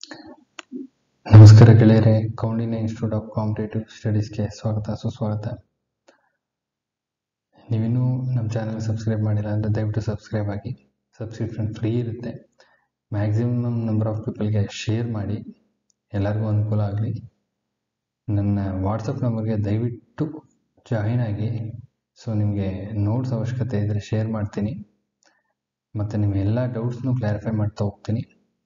ನಮಸ್ಕಾರ ಗೆಳೆಯರೆ Koundinya institute of competitive ಸ್ಟಡೀಸ್ಗೆ ಸ್ವಾಗತ ಸುಸ್ವಾಗತ ನೀವಿನ್ನೂ ನಮ್ಮ ಚಾನಲ್ ಸಬ್ಸ್ಕ್ರೈಬ್ ಮಾಡಿಲ್ಲ ಅಂದರೆ ದಯವಿಟ್ಟು ಸಬ್ಸ್ಕ್ರೈಬ್ ಆಗಿ ಸಬ್ಸ್ಕ್ರಿಪ್ಷನ್ ಫ್ರೀ ಇರುತ್ತೆ ಮ್ಯಾಕ್ಸಿಮಮ್ ನಂಬರ್ ಆಫ್ ಪೀಪಲ್ಗೆ ಶೇರ್ ಮಾಡಿ ಎಲ್ಲರಿಗೂ ಅನುಕೂಲ ಆಗಲಿ ನನ್ನ ವಾಟ್ಸಪ್ ನಂಬರ್ಗೆ ದಯವಿಟ್ಟು ಜಾಯಿನ್ ಆಗಿ ಸೊ ನಿಮಗೆ ನೋಟ್ಸ್ ಅವಶ್ಯಕತೆ ಇದ್ದರೆ ಶೇರ್ ಮಾಡ್ತೀನಿ ಮತ್ತು ನಿಮ್ಮ ಎಲ್ಲ ಡೌಟ್ಸ್ನು ಕ್ಲಾರಿಫೈ ಮಾಡ್ತಾ ಹೋಗ್ತೀನಿ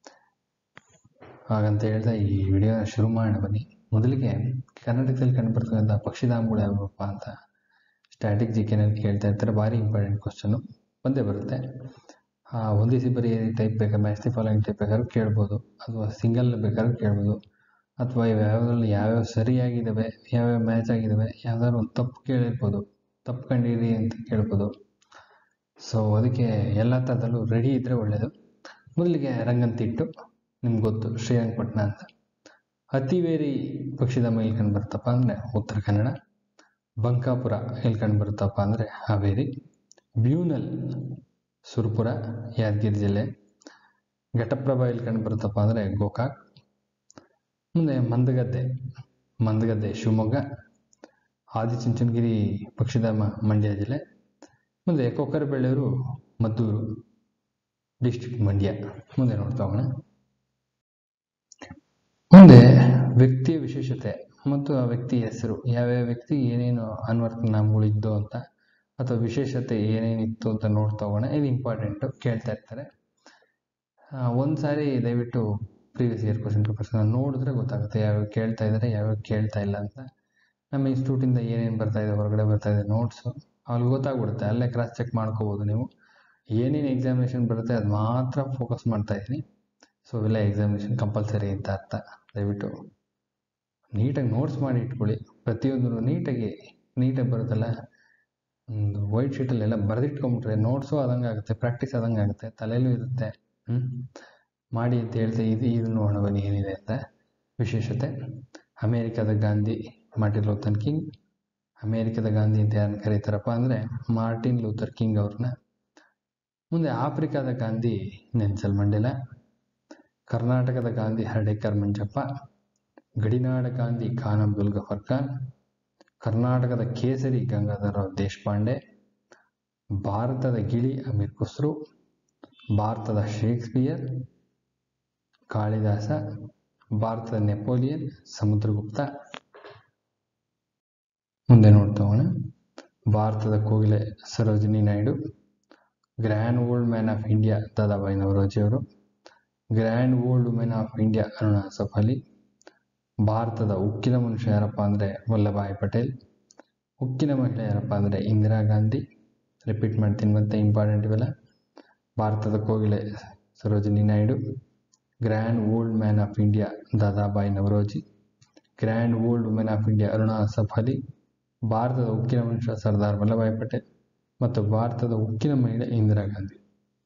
ಹಾಗಂತ ಹೇಳ್ತಾ ಈ ವಿಡಿಯೋನ ಶುರು ಮಾಡೋಣ ಬನ್ನಿ ಮೊದಲಿಗೆ ಕರ್ನಾಟಕದಲ್ಲಿ ಕಂಡುಬರ್ತಕ್ಕಂಥ ಪಕ್ಷಿಧಾಮಗಳು ಯಾವಪ್ಪ ಅಂತ ಸ್ಟ್ಯಾಟಿಕ್ ಜಿ ಕೆನಲ್ಲಿ ಕೇಳ್ತಾ ಇರ್ತಾರೆ ಭಾರಿ ಇಂಪಾರ್ಟೆಂಟ್ ಕ್ವಶನು ಬಂದೇ ಬರುತ್ತೆ ಆ, ಹೊಂದಿಸಿ ಬರೀ ಟೈಪ್ ಬೇಕಾ ಮ್ಯಾಚ್ ದಿ ಫಾಲೋಯಿಂಗ್ ಟೈಪ್ ಬೇಕಾದ್ರೂ ಕೇಳ್ಬೋದು ಅಥವಾ ಸಿಂಗಲ್ ಬೇಕಾದ್ರೂ ಕೇಳ್ಬೋದು ಅಥವಾ ಇವ್ಯಾವುದ್ರಲ್ಲಿ ಯಾವ್ಯಾವ ಸರಿಯಾಗಿದ್ದಾವೆ ಯಾವ್ಯಾವ ಮ್ಯಾಚ್ ಆಗಿದ್ದಾವೆ ಯಾವ್ದಾದ್ರು ಒಂದು ತಪ್ಪು ಕೇಳಿರ್ಬೋದು ತಪ್ಪು ಕಂಡಿರಿ ಅಂತ ಕೇಳ್ಬೋದು ಸೊ ಅದಕ್ಕೆ ಎಲ್ಲ ಥರದಲ್ಲೂ ರೆಡಿ ಇದ್ದರೆ ಒಳ್ಳೆಯದು ಮೊದಲಿಗೆ ರಂಗಂತಿಟ್ಟು ನಿಮ್ಗೆ ಗೊತ್ತು ಶ್ರೀರಂಗಪಟ್ಟಣ ಅಂತ ಅತಿವೇರಿ ಪಕ್ಷಿಧಾಮ ಎಲ್ಲಿ ಕಂಡು ಬರ್ತಪ್ಪ ಅಂದರೆ ಉತ್ತರ ಕನ್ನಡ ಬಂಕಾಪುರ ಎಲ್ಲಿ ಕಂಡು ಬರುತ್ತಪ್ಪ ಅಂದರೆ ಹಾವೇರಿ ಬ್ಯೂನಲ್ ಸುರ್ಪುರ ಯಾದಗಿರಿ ಜಿಲ್ಲೆ ಘಟಪ್ರಭಾ ಎಲ್ಲಿ ಕಂಡು ಬರುತ್ತಪ್ಪ ಅಂದರೆ ಗೋಕಾಕ್ ಮುಂದೆ ಮಂದಗದ್ದೆ ಮಂದಗದ್ದೆ ಶಿವಮೊಗ್ಗ ಆದಿಚುಂಚನಗಿರಿ ಪಕ್ಷಿಧಾಮ ಮಂಡ್ಯ ಜಿಲ್ಲೆ ಮುಂದೆ ಕೊಕ್ಕರಬೆಳ್ಳೂರು ಮದ್ದೂರು ಡಿಸ್ಟ್ರಿಕ್ಟ್ ಮಂಡ್ಯ ಮುಂದೆ ನೋಡ್ತಾ ಹೋಗೋಣ ಮುಂದೆ ವ್ಯಕ್ತಿಯ ವಿಶೇಷತೆ ಮತ್ತು ಆ ವ್ಯಕ್ತಿಯ ಹೆಸರು ಯಾವ್ಯಾವ ವ್ಯಕ್ತಿ ಏನೇನು ಅನ್ವರ್ಥ ನಾಮಗಳಿದ್ದು ಅಂತ ಅಥವಾ ವಿಶೇಷತೆ ಏನೇನಿತ್ತು ಅಂತ ನೋಡ್ತಾ ಹೋಗೋಣ ಇದು ಇಂಪಾರ್ಟೆಂಟು ಕೇಳ್ತಾ ಇರ್ತಾರೆ ಆ, ಒಂದ್ ಸಾರಿ ದಯವಿಟ್ಟು ಪ್ರೀವಿಯಸ್ ಇಯರ್ ಕ್ವಶನ್ ಪೇಪರ್ಸ್ ನೋಡಿದ್ರೆ ಗೊತ್ತಾಗುತ್ತೆ ಯಾವ್ಯಾವ ಕೇಳ್ತಾ ಇದ್ದಾರೆ ಯಾವ್ಯಾವ ಕೇಳ್ತಾ ಇಲ್ಲ ಅಂತ ನಮ್ಮ ಇನ್ಸ್ಟಿಟ್ಯೂಟಿಂದ ಏನೇನು ಬರ್ತಾ ಇದೆ ಹೊರಗಡೆ ಬರ್ತಾ ಇದೆ ನೋಟ್ಸು ಅಲ್ಲಿ ಗೊತ್ತಾಗ್ಬಿಡುತ್ತೆ ಅಲ್ಲೇ ಕ್ರಾಸ್ ಚೆಕ್ ಮಾಡ್ಕೋಬೋದು ನೀವು ಏನೇನು ಎಕ್ಸಾಮಿನೇಷನ್ ಬರುತ್ತೆ ಅದು ಮಾತ್ರ ಫೋಕಸ್ ಮಾಡ್ತಾ ಇದ್ದೀನಿ ಸೊ ಇವೆಲ್ಲ ಎಕ್ಸಾಮಿನೇಷನ್ ಕಂಪಲ್ಸರಿ ಅಂತ ಅರ್ಥ ದಯವಿಟ್ಟು ನೀಟಾಗಿ ನೋಟ್ಸ್ ಮಾಡಿ ಇಟ್ಕೊಳ್ಳಿ ಪ್ರತಿಯೊಂದು ನೀಟಾಗಿ ನೀಟಾಗಿ ಬರುತ್ತಲ್ಲ ಒಂದು ವೈಟ್ ಶೀಟಲ್ಲೆಲ್ಲ ಬರೆದಿಟ್ಕೊಂಬಿಟ್ರೆ ನೋಟ್ಸು ಆದಂಗೆ ಆಗುತ್ತೆ ಪ್ರಾಕ್ಟೀಸ್ ಆದಂಗೆ ಆಗುತ್ತೆ ತಲೆಯಲ್ಲೂ ಇರುತ್ತೆ ಹ್ಞೂ ಮಾಡಿ ಅಂತ ಹೇಳ್ತಾ ಇದು ಇದು ನೋಡೋಣ ಬನ್ನಿ ಏನಿದೆ ಅಂತ ವಿಶೇಷತೆ ಅಮೇರಿಕದ ಗಾಂಧಿ ಮಾರ್ಟಿನ್ ಲೂಥರ್ ಕಿಂಗ್ ಅಮೇರಿಕದ ಗಾಂಧಿ ಅಂತ ಯಾರನ್ನ ಕರೀತಾರಪ್ಪ ಅಂದರೆ ಮಾರ್ಟಿನ್ ಲೂಥರ್ ಕಿಂಗ್ ಅವ್ರನ್ನ ಮುಂದೆ ಆಫ್ರಿಕಾದ ಗಾಂಧಿ ನೆನ್ಸಲ್ ಮಂಡೇಲ ಕರ್ನಾಟಕದ ಗಾಂಧಿ ಹರ್ಡೇಕರ್ ಮಂಜಪ್ಪ ಗಡಿನಾಡ ಗಾಂಧಿ ಖಾನ್ ಅಬ್ದುಲ್ ಗಫರ್ ಖಾನ್ ಕರ್ನಾಟಕದ ಕೇಸರಿ ಗಂಗಾಧರರಾವ್ ದೇಶಪಾಂಡೆ ಭಾರತದ ಗಿಳಿ ಅಮೀರ್ ಖುಸ್ರು ಭಾರತದ ಶೇಕ್ಸ್ಪಿಯರ್ ಕಾಳಿದಾಸ ಭಾರತದ ನೆಪೋಲಿಯನ್ ಸಮುದ್ರಗುಪ್ತ ಮುಂದೆ ನೋಡ್ತಾ ಹೋಗೋಣ ಭಾರತದ ಕೋಗಿಲೆ Sarojini Naidu grand old man of India Dadabhai Naoroji ಅವರು grand old woman of India Aruna Asaf Ali ಭಾರತದ ಉಕ್ಕಿನ ಮನುಷ್ಯ ಯಾರಪ್ಪ ಅಂದರೆ ವಲ್ಲಭಾಯ್ ಪಟೇಲ್ ಉಕ್ಕಿನ ಮಹಿಳೆ ಯಾರಪ್ಪ ಅಂದರೆ ಇಂದಿರಾ ಗಾಂಧಿ ರಿಪೀಟ್ ಮಾಡ್ತೀನಿ ಮತ್ತೆ ಇಂಪಾರ್ಟೆಂಟ್ ಇವೆಲ್ಲ ಭಾರತದ ಕೋಗಿಲೆ Sarojini Naidu grand old man of India Dadabhai Naoroji grand old woman of India Aruna Asaf Ali ಭಾರತದ ಉಕ್ಕಿನ ಮನುಷ್ಯ ಸರ್ದಾರ್ ವಲ್ಲಭಾಯ್ ಪಟೇಲ್ ಮತ್ತು ಭಾರತದ ಉಕ್ಕಿನ ಮಹಿಳೆ ಇಂದಿರಾ ಗಾಂಧಿ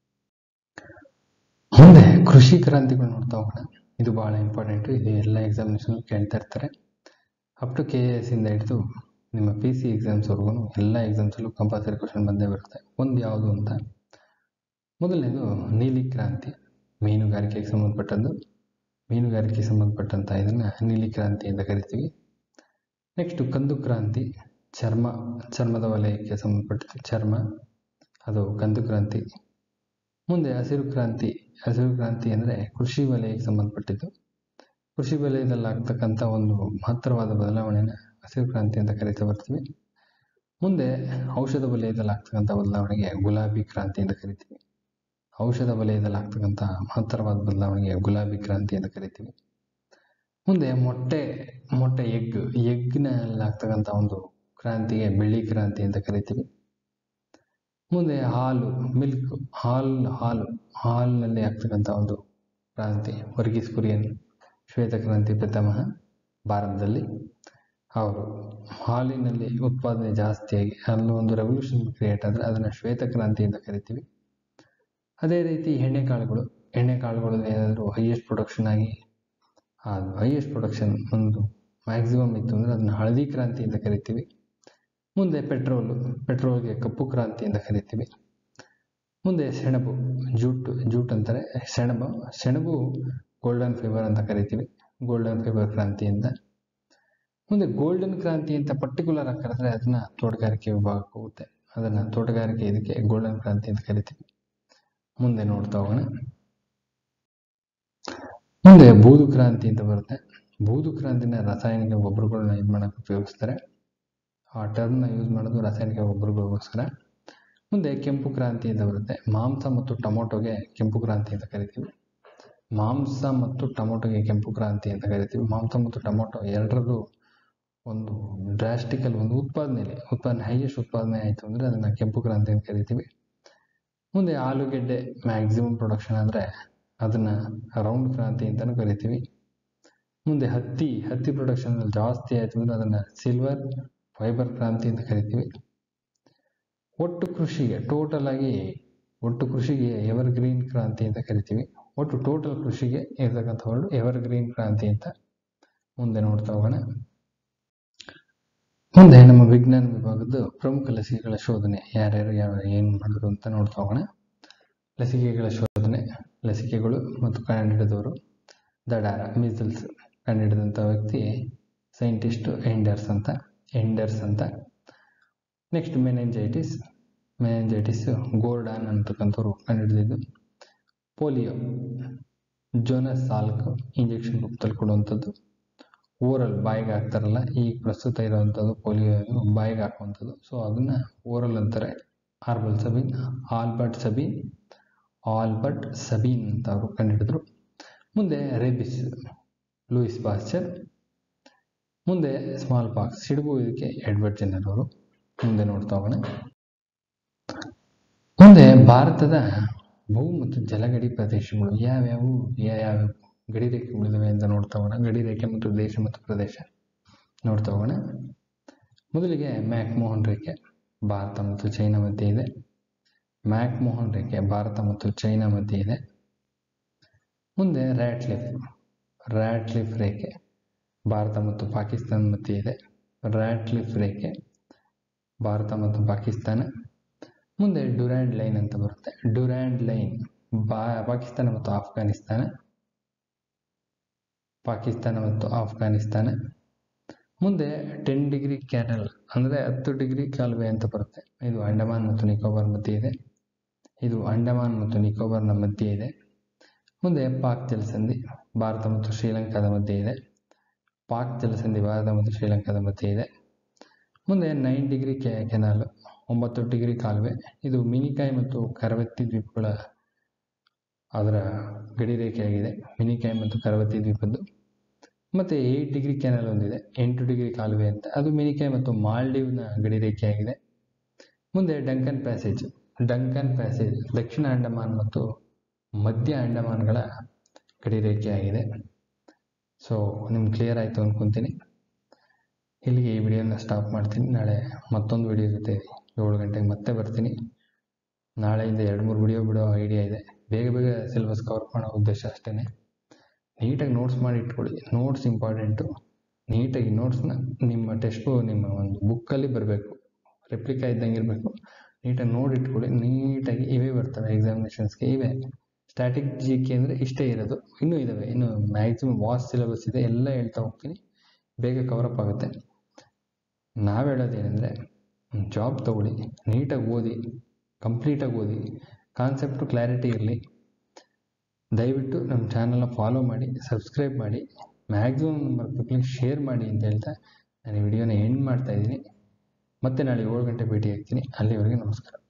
ಮುಂದೆ ಕೃಷಿ ಕ್ರಾಂತಿಗಳು ನೋಡ್ತಾ ಹೋಗೋಣ ಇದು ಬಹಳ ಇಂಪಾರ್ಟೆಂಟ್ ಇದು ಎಲ್ಲ ಎಕ್ಸಾಮಿನೇಷನ್ ಕೇಳ್ತಾ ಇರ್ತಾರೆ ಅಪ್ ಟು ಕೆ ಎಸ್ ಇಂದ ಹಿಡಿದು ನಿಮ್ಮ ಪಿ ಸಿ ಎಕ್ಸಾಮ್ಸ್ವರೆಗೂ ಎಲ್ಲ ಎಕ್ಸಾಮ್ಸಲ್ಲೂ ಕಂಪಲ್ಸರಿ ಕ್ವಶನ್ ಬಂದೇ ಬರುತ್ತೆ ಒಂದು ಯಾವುದು ಅಂತ ಮೊದಲನೇದು ನೀಲಿ ಕ್ರಾಂತಿ ಮೀನುಗಾರಿಕೆಗೆ ಸಂಬಂಧಪಟ್ಟದ್ದು ಮೀನುಗಾರಿಕೆಗೆ ಸಂಬಂಧಪಟ್ಟಂಥ ಇದನ್ನು ನೀಲಿ ಕ್ರಾಂತಿ ಅಂತ ಕರಿತೀವಿ ನೆಕ್ಸ್ಟು ಕಂದು ಕ್ರಾಂತಿ ಚರ್ಮ ಚರ್ಮದ ವಲಯಕ್ಕೆ ಸಂಬಂಧಪಟ್ಟಿದ್ದು ಚರ್ಮ ಅದು ಕಂದು ಕ್ರಾಂತಿ ಮುಂದೆ ಹಸಿರು ಕ್ರಾಂತಿ ಹಸಿರು ಕ್ರಾಂತಿ ಅಂದರೆ ಕೃಷಿ ವಲಯಕ್ಕೆ ಸಂಬಂಧಪಟ್ಟಿದ್ದು ಕೃಷಿ ವಲಯದಲ್ಲಿ ಆಗ್ತಕ್ಕಂಥ ಒಂದು ಮಹತ್ತರವಾದ ಬದಲಾವಣೆನ ಹಸಿರು ಕ್ರಾಂತಿ ಅಂತ ಕರೀತಾ ಬರ್ತೀವಿ ಮುಂದೆ ಔಷಧ ವಲಯದಲ್ಲಿ ಆಗ್ತಕ್ಕಂಥ ಬದಲಾವಣೆಗೆ ಗುಲಾಬಿ ಕ್ರಾಂತಿ ಅಂತ ಕರಿತೀವಿ ಔಷಧ ವಲಯದಲ್ಲಿ ಆಗ್ತಕ್ಕಂಥ ಮಹತ್ತರವಾದ ಬದಲಾವಣೆಗೆ ಗುಲಾಬಿ ಕ್ರಾಂತಿ ಅಂತ ಕರಿತೀವಿ ಮುಂದೆ ಮೊಟ್ಟೆ ಮೊಟ್ಟೆ ಎಗ್ ಎಗ್ನಲ್ಲಿ ಆಗ್ತಕ್ಕಂಥ ಒಂದು ಕ್ರಾಂತಿಗೆ ಬೆಳ್ಳಿ ಕ್ರಾಂತಿ ಅಂತ ಕರಿತೀವಿ ಮುಂದೆ ಹಾಲು ಮಿಲ್ಕ್ ಹಾಲ್ ಹಾಲು ಹಾಲಿನಲ್ಲಿ ಆಗ್ತಕ್ಕಂಥ ಒಂದು ಕ್ರಾಂತಿ ವರ್ಗೀಸ್ ಕುರಿಯನ್ ಶ್ವೇತ ಕ್ರಾಂತಿ ಪ್ರಥಮ ಭಾರತದಲ್ಲಿ ಅವರು ಹಾಲಿನಲ್ಲಿ ಉತ್ಪಾದನೆ ಜಾಸ್ತಿಯಾಗಿ ಅಲ್ಲಿ ಒಂದು ರೆವಲ್ಯೂಷನ್ ಕ್ರಿಯೇಟ್ ಆದರೆ ಅದನ್ನು ಶ್ವೇತ ಕ್ರಾಂತಿ ಅಂತ ಕರಿತೀವಿ ಅದೇ ರೀತಿ ಎಣ್ಣೆಕಾಳುಗಳು ಎಣ್ಣೆಕಾಳುಗಳು ಏನಾದರೂ ಹೈಯೆಸ್ಟ್ ಪ್ರೊಡಕ್ಷನ್ ಆಗಿ ಅದು ಹೈಯೆಸ್ಟ್ ಪ್ರೊಡಕ್ಷನ್ ಒಂದು ಮ್ಯಾಕ್ಸಿಮಮ್ ಇತ್ತು ಅಂದರೆ ಅದನ್ನು ಹಳದಿ ಕ್ರಾಂತಿ ಅಂತ ಕರಿತೀವಿ ಮುಂದೆ ಪೆಟ್ರೋಲು ಪೆಟ್ರೋಲ್ಗೆ ಕಪ್ಪು ಕ್ರಾಂತಿ ಅಂತ ಕರಿತೀವಿ ಮುಂದೆ ಸೆಣಬು ಜೂಟ್ ಜೂಟ್ ಅಂತಾರೆ ಸೆಣಬು ಸೆಣಬು ಗೋಲ್ಡನ್ ಫೀವರ್ ಅಂತ ಕರಿತೀವಿ ಗೋಲ್ಡನ್ ಫೀವರ್ ಕ್ರಾಂತಿ ಅಂತ ಮುಂದೆ ಗೋಲ್ಡನ್ ಕ್ರಾಂತಿ ಅಂತ ಪರ್ಟಿಕ್ಯುಲರ್ ಆಗಿ ಕರೆದ್ರೆ ಅದನ್ನ ತೋಟಗಾರಿಕೆ ವಿಭಾಗಕ್ಕೆ ಹೋಗುತ್ತೆ ಅದನ್ನ ತೋಟಗಾರಿಕೆ ಇದಕ್ಕೆ ಗೋಲ್ಡನ್ ಕ್ರಾಂತಿ ಅಂತ ಕರಿತೀವಿ ಮುಂದೆ ನೋಡ್ತಾ ಹೋಗೋಣ ಮುಂದೆ ಬೂದು ಕ್ರಾಂತಿ ಅಂತ ಬರುತ್ತೆ ಬೂದು ಕ್ರಾಂತಿನ ರಾಸಾಯನಿಕ ಗೊಬ್ಬರಗಳನ್ನ ಇದು ಮಾಡಕ್ಕೆ ಉಪಯೋಗಿಸ್ತಾರೆ ಆ ಟರ್ಮ್ನ ಯೂಸ್ ಮಾಡೋದು ರಾಸಾಯನಿಕ ಗೊಬ್ಬರಗಳಿಗೋಸ್ಕರ ಮುಂದೆ ಕೆಂಪು ಕ್ರಾಂತಿ ಅಂತ ಬರುತ್ತೆ ಮಾಂಸ ಮತ್ತು ಟೊಮೊಟೊಗೆ ಕೆಂಪು ಕ್ರಾಂತಿ ಅಂತ ಕರಿತೀವಿ ಮಾಂಸ ಮತ್ತು ಟೊಮೊಟೊಗೆ ಕೆಂಪು ಕ್ರಾಂತಿ ಅಂತ ಕರಿತೀವಿ ಮಾಂಸ ಮತ್ತು ಟೊಮೊಟೊ ಎರಡರದ್ದು ಒಂದು ಡ್ರಾಸ್ಟಿಕಲ್ ಒಂದು ಉತ್ಪಾದನೆಯಲ್ಲಿ ಉತ್ಪಾದನೆ ಹೈಯೆಸ್ಟ್ ಉತ್ಪಾದನೆ ಆಯಿತು ಅಂದರೆ ಅದನ್ನು ಕೆಂಪು ಕ್ರಾಂತಿ ಅಂತ ಕರಿತೀವಿ ಮುಂದೆ ಆಲೂಗೆಡ್ಡೆ ಮ್ಯಾಕ್ಸಿಮಮ್ ಪ್ರೊಡಕ್ಷನ್ ಆದರೆ ಅದನ್ನು ರೌಂಡ್ ಕ್ರಾಂತಿ ಅಂತಲೂ ಕರಿತೀವಿ ಮುಂದೆ ಹತ್ತಿ ಹತ್ತಿ ಪ್ರೊಡಕ್ಷನ್ ಜಾಸ್ತಿ ಆಯಿತು ಅಂದರೆ ಅದನ್ನು ಸಿಲ್ವರ್ ಫೈಬರ್ ಕ್ರಾಂತಿ ಅಂತ ಕರಿತೀವಿ ಒಟ್ಟು ಕೃಷಿಗೆ ಟೋಟಲ್ ಆಗಿ ಒಟ್ಟು ಕೃಷಿಗೆ ಎವರ್ ಗ್ರೀನ್ ಕ್ರಾಂತಿ ಅಂತ ಕರಿತೀವಿ ಒಟ್ಟು ಟೋಟಲ್ ಕೃಷಿಗೆ ಇರತಕ್ಕಂಥ ವರ್ಡ್ ಎವರ್ ಗ್ರೀನ್ ಕ್ರಾಂತಿ ಅಂತ ಮುಂದೆ ನೋಡ್ತಾ ಹೋಗೋಣ ಮುಂದೆ ನಮ್ಮ ವಿಜ್ಞಾನ ವಿಭಾಗದ ಪ್ರಮುಖ ಲಸಿಕೆಗಳ ಶೋಧನೆ ಯಾರ್ಯಾರು ಯಾವ ಏನು ಮಾಡಿದ್ರು ಅಂತ ನೋಡ್ತಾ ಹೋಗೋಣ ಲಸಿಕೆಗಳ ಶೋಧನೆ ಲಸಿಕೆಗಳು ಮತ್ತು ಕಂಡುಹಿಡಿದವರು ದಡಾರ ಮಿಸಲ್ಸ್ ಕಂಡುಹಿಡಿದಂಥ ವ್ಯಕ್ತಿ ಸೈಂಟಿಸ್ಟು ಎಂಡರ್ಸ್ ಅಂತ ಎಂಡರ್ಸ್ ಅಂತ ನೆಕ್ಸ್ಟ್ ಮೆನೆಂಜೈಟಿಸ್ ಮೆನೆಂಜೈಟಿಸ್ ಗೋರ್ಡಾನ್ ಅಂತಕ್ಕಂಥವ್ರು ಕಂಡುಹಿಡಿದಿದ್ದು ಪೋಲಿಯೋ ಜೋನಸ್ ಸಾಲ್ಕ್ ಇಂಜೆಕ್ಷನ್ ರೂಪದಲ್ಲಿ ಕೊಡುವಂಥದ್ದು ಓರಲ್ ಬಾಯಿಗೆ ಹಾಕ್ತಾರಲ್ಲ ಈಗ ಪ್ರಸ್ತುತ ಇರುವಂಥದ್ದು ಪೋಲಿಯೋ ಬಾಯಿಗೆ ಹಾಕುವಂಥದ್ದು ಸೊ ಅದನ್ನು ಓರಲ್ ಅಂತಾರೆ ಆರ್ಬಲ್ ಸಬೀನ್ ಆಲ್ಬರ್ಟ್ ಸಬೀನ್ ಆಲ್ಬರ್ಟ್ ಸಬೀನ್ ಅಂತ ಅವರು ಕಂಡುಹಿಡಿದ್ರು ಮುಂದೆ ರೇಬಿಸ್ ಲೂಯಿಸ್ ಪಾಶ್ಚರ್ ಮುಂದೆ ಸ್ಮಾಲ್ ಪಾಕ್ಸ್ ಸಿಡುಬು ಇದಕ್ಕೆ ಎಡ್ವರ್ಡ್ ಜೆನ್ನರ್ ಅವರು ಮುಂದೆ ನೋಡ್ತಾ ಹೋಗೋಣ ಮುಂದೆ ಭಾರತದ ಭೂ ಮತ್ತು ಜಲಗಡಿ ಪ್ರದೇಶಗಳು ಯಾವ್ಯಾವು ಯಾವ್ಯಾವ ಗಡಿ ರೇಖೆಗಳಿದಾವೆ ಅಂತ ನೋಡ್ತಾ ಹೋಗೋಣ ಗಡಿ ರೇಖೆ ಮತ್ತು ದೇಶ ಮತ್ತು ಪ್ರದೇಶ ನೋಡ್ತಾ ಹೋಗೋಣ ಮೊದಲಿಗೆ ಮ್ಯಾಕ್ಮೋಹನ್ ರೇಖೆ ಭಾರತ ಮತ್ತು ಚೈನಾ ಮಧ್ಯೆ ಇದೆ ಮ್ಯಾಕ್ಮೋಹನ್ ರೇಖೆ ಭಾರತ ಮತ್ತು ಚೈನಾ ಮಧ್ಯೆ ಇದೆ ಮುಂದೆ ರ್ಯಾಟ್ಲಿಫ್ ರ್ಯಾಟ್ಲಿಫ್ ರೇಖೆ ಭಾರತ ಮತ್ತು ಪಾಕಿಸ್ತಾನ ಮಧ್ಯೆ ಇದೆ ರ್ಯಾಟ್ಲಿಫ್ ರೇಖೆ ಭಾರತ ಮತ್ತು ಪಾಕಿಸ್ತಾನ ಮುಂದೆ ಡ್ಯುರ್ಯಾಂಡ್ ಲೈನ್ ಅಂತ ಬರುತ್ತೆ ಡ್ಯುರ್ಯಾಂಡ್ ಲೈನ್ ಬಾ ಪಾಕಿಸ್ತಾನ ಮತ್ತು ಆಫ್ಘಾನಿಸ್ತಾನ ಪಾಕಿಸ್ತಾನ ಮತ್ತು ಆಫ್ಘಾನಿಸ್ತಾನ ಮುಂದೆ ಟೆನ್ ಡಿಗ್ರಿ ಕ್ಯಾನಲ್ ಅಂದರೆ ಹತ್ತು ಡಿಗ್ರಿ ಕಾಲುವೆ ಅಂತ ಬರುತ್ತೆ ಇದು ಅಂಡಮಾನ್ ಮತ್ತು ನಿಕೋಬಾರ್ ಮಧ್ಯೆ ಇದೆ ಇದು ಅಂಡಮಾನ್ ಮತ್ತು ನಿಕೋಬಾರ್ನ ಮಧ್ಯೆ ಇದೆ ಮುಂದೆ ಪಾಕ್ ಜಲಸಂಧಿ ಭಾರತ ಮತ್ತು ಶ್ರೀಲಂಕಾದ ಮಧ್ಯೆ ಇದೆ ಪಾಕ್ ಜಲಸಂಧಿ ಭಾರತ ಮತ್ತು ಶ್ರೀಲಂಕಾದ ಮಧ್ಯೆ ಇದೆ ಮುಂದೆ ನೈನ್ ಡಿಗ್ರಿ ಕೆ ಕೆನಾಲ್ ಒಂಬತ್ತು ಡಿಗ್ರಿ ಕಾಲುವೆ ಇದು ಮಿನಿಕಾಯ್ ಮತ್ತು ಕರವತ್ತಿ ದ್ವೀಪಗಳ ಅದರ ಗಡಿ ರೇಖೆಯಾಗಿದೆ ಮಿನಿಕಾಯ್ ಮತ್ತು ಕರವತ್ತಿ ದ್ವೀಪದ್ದು ಮತ್ತು ಏಯ್ಟ್ ಡಿಗ್ರಿ ಕ್ಯಾನಲ್ ಒಂದಿದೆ ಎಂಟು ಡಿಗ್ರಿ ಕಾಲುವೆ ಅಂತ ಅದು ಮಿನಿಕಾಯ್ ಮತ್ತು ಮಾಲ್ಡೀವ್ನ ಗಡಿ ರೇಖೆಯಾಗಿದೆ ಮುಂದೆ ಡಂಕನ್ ಪ್ಯಾಸೇಜ್ ಡಂಕನ್ ಪ್ಯಾಸೇಜ್ ದಕ್ಷಿಣ ಅಂಡಮಾನ್ ಮತ್ತು ಮಧ್ಯ ಅಂಡಮಾನ್ಗಳ ಗಡಿ ರೇಖೆಯಾಗಿದೆ ಸೊ ನಿಮ್ಗೆ ಕ್ಲಿಯರ್ ಆಯಿತು ಅಂದ್ಕೊತೀನಿ ಇಲ್ಲಿಗೆ ಈ ವಿಡಿಯೋನ ಸ್ಟಾಪ್ ಮಾಡ್ತೀನಿ ನಾಳೆ ಮತ್ತೊಂದು ವಿಡಿಯೋ ಜೊತೆ ಏಳು ಗಂಟೆಗೆ ಮತ್ತೆ ಬರ್ತೀನಿ ನಾಳೆಯಿಂದ ಎರಡು ಮೂರು ವಿಡಿಯೋ ಬಿಡೋ ಐಡಿಯಾ ಇದೆ ಬೇಗ ಬೇಗ ಸಿಲೆಬಸ್ ಕವರ್ ಮಾಡೋ ಉದ್ದೇಶ ಅಷ್ಟೇ ನೀಟಾಗಿ ನೋಟ್ಸ್ ಮಾಡಿ ಇಟ್ಕೊಳ್ಳಿ ನೋಟ್ಸ್ ಇಂಪಾರ್ಟೆಂಟು ನೀಟಾಗಿ ನೋಟ್ಸ್ನ ನಿಮ್ಮ ಟೆಕ್ಸ್ಟು ನಿಮ್ಮ ಒಂದು ಬುಕ್ಕಲ್ಲಿ ಬರಬೇಕು ರೆಪ್ಲಿಕಾ ಇದ್ದಂಗೆ ಇರಬೇಕು ನೀಟಾಗಿ ನೋಡಿ ಇಟ್ಕೊಳ್ಳಿ ನೀಟಾಗಿ ಇವೇ ಬರ್ತವೆ ಎಕ್ಸಾಮಿನೇಷನ್ಸ್ಗೆ ಇವೆ ಸ್ಟ್ಯಾಟಿಕ್ ಜಿ ಕೆ ಅಂದರೆ ಇಷ್ಟೇ ಇರೋದು ಇನ್ನೂ ಇದ್ದಾವೆ ಇನ್ನು ಮ್ಯಾಕ್ಸಿಮಮ್ ವಾಸ್ ಸಿಲೆಬಸ್ ಇದೆ ಎಲ್ಲ ಹೇಳ್ತಾ ಹೋಗ್ತೀನಿ ಬೇಗ ಕವರಪ್ ಆಗುತ್ತೆ ನಾವು ಹೇಳೋದೇನೆಂದರೆ ಜಾಬ್ ತೊಗೊಳ್ಳಿ ನೀಟಾಗಿ ಓದಿ ಕಂಪ್ಲೀಟಾಗಿ ಓದಿ ಕಾನ್ಸೆಪ್ಟು ಕ್ಲಾರಿಟಿ ಇರಲಿ ದಯವಿಟ್ಟು ನಮ್ಮ ಚಾನಲ್ನ ಫಾಲೋ ಮಾಡಿ ಸಬ್ಸ್ಕ್ರೈಬ್ ಮಾಡಿ ಮ್ಯಾಕ್ಸಿಮಮ್ ನಂಬರ್ ಪೀಪಲ್ಗೆ ಶೇರ್ ಮಾಡಿ ಅಂತ ಹೇಳ್ತಾ ನಾನು ಈ ವಿಡಿಯೋನ ಎಂಡ್ ಮಾಡ್ತಾಯಿದ್ದೀನಿ ಮತ್ತೆ ನಾಳೆ ಏಳು ಗಂಟೆ ಭೇಟಿ ಆಗ್ತೀನಿ ಅಲ್ಲಿವರೆಗೆ ನಮಸ್ಕಾರ